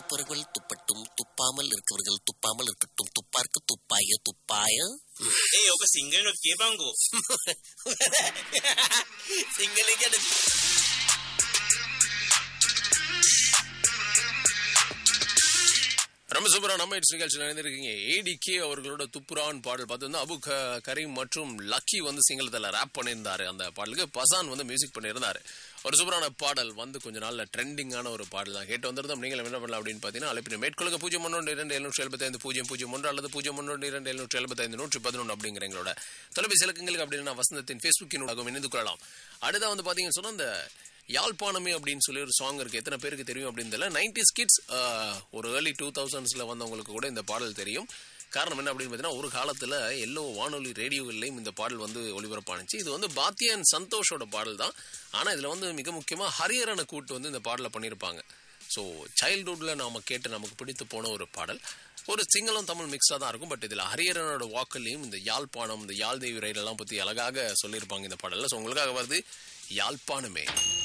துப்பவர்கள் துப்பட்டும் துப்பாமல் இருக்கவர்கள் துப்பாமல் இருக்கட்டும் துப்பார்க்கு துப்பாய துப்பாய ඒ ඕක සිංහලොත් කියපංකෝ සිංහලෙන් ரொம்ப சூப்பரா நம்ம இட்ஸ் நிகழ்ச்சியில் இணைந்திருக்கீங்க ஏடிகே அவர்களோட துப்புரான் பாடல் பார்த்து வந்து அபு க- கரீம் மற்றும் லக்கி வந்து சிங்களத்தில் ரேப் பண்ணியிருந்தாரு அந்த பாடலுக்கு பசான் வந்து மியூசிக் பண்ணியிருந்தாரு ஒரு சூப்பரான பாடல் வந்து கொஞ்ச நாள்ல ட்ரெண்டிங்கான ஒரு பாடல் தான் கேட்டு வந்திருந்தோம் நீங்கள் என்ன பண்ணலாம் அப்படின்னு பார்த்தீங்கன்னா அழைப்பின மேற்கொள்ளுங்க பூஜ்ஜியம் ஒன்று இரண்டு எழுநூற்றி எழுபத்தைந்து பூஜ்ஜியம் பூஜ்ஜியம் ஒன்று அல்லது பூஜ்ஜியம் ஒன்று இரண்டு எழுநூற்றி எழுபத்தைந்து நூற்றி பதினொன்று அப்படிங்கிற எங்களோட தொலைபேசி இலக்கங்களுக்கு அப்படின்னு வசந்தத்தின் ஃபேஸ்புக்கினூடாகவும் இணைந்து கொள்ளலாம் அடுத்த வந்து பார்த்தீங்கன்னு சொன்னா இந்த யாழ்ப்பாணமே அப்படின்னு சொல்லி ஒரு சாங் இருக்கு எத்தனை பேருக்கு தெரியும் அப்படின்னு தெரியல நைன்டிஸ் கிட்ஸ் ஒரு ஏர்லி டூ தௌசண்ட்ஸ்ல வந்தவங்களுக்கு கூட இந்த பாடல் தெரியும் காரணம் என்ன அப்படின்னு பார்த்தீங்கன்னா ஒரு காலத்துல எல்லோ வானொலி ரேடியோவிலையும் இந்த பாடல் வந்து ஒளிபரப்பானுச்சு இது வந்து பாத்தியன் சந்தோஷோட பாடல் தான் ஆனா இதுல வந்து மிக முக்கியமா ஹரியரனை கூட்டு வந்து இந்த பாடலை பண்ணியிருப்பாங்க ஸோ சைல்ட்ஹுட்ல நாம கேட்டு நமக்கு பிடித்து போன ஒரு பாடல் ஒரு சிங்களம் தமிழ் மிக்ஸாக தான் இருக்கும் பட் இதில் ஹரியரனோட வாக்குலையும் இந்த யாழ்ப்பாணம் இந்த யாழ் தேவி ரயிலெல்லாம் பற்றி அழகாக சொல்லியிருப்பாங்க இந்த பாடலில் ஸோ உங்களுக்காக வருது யாழ்ப்பாணமே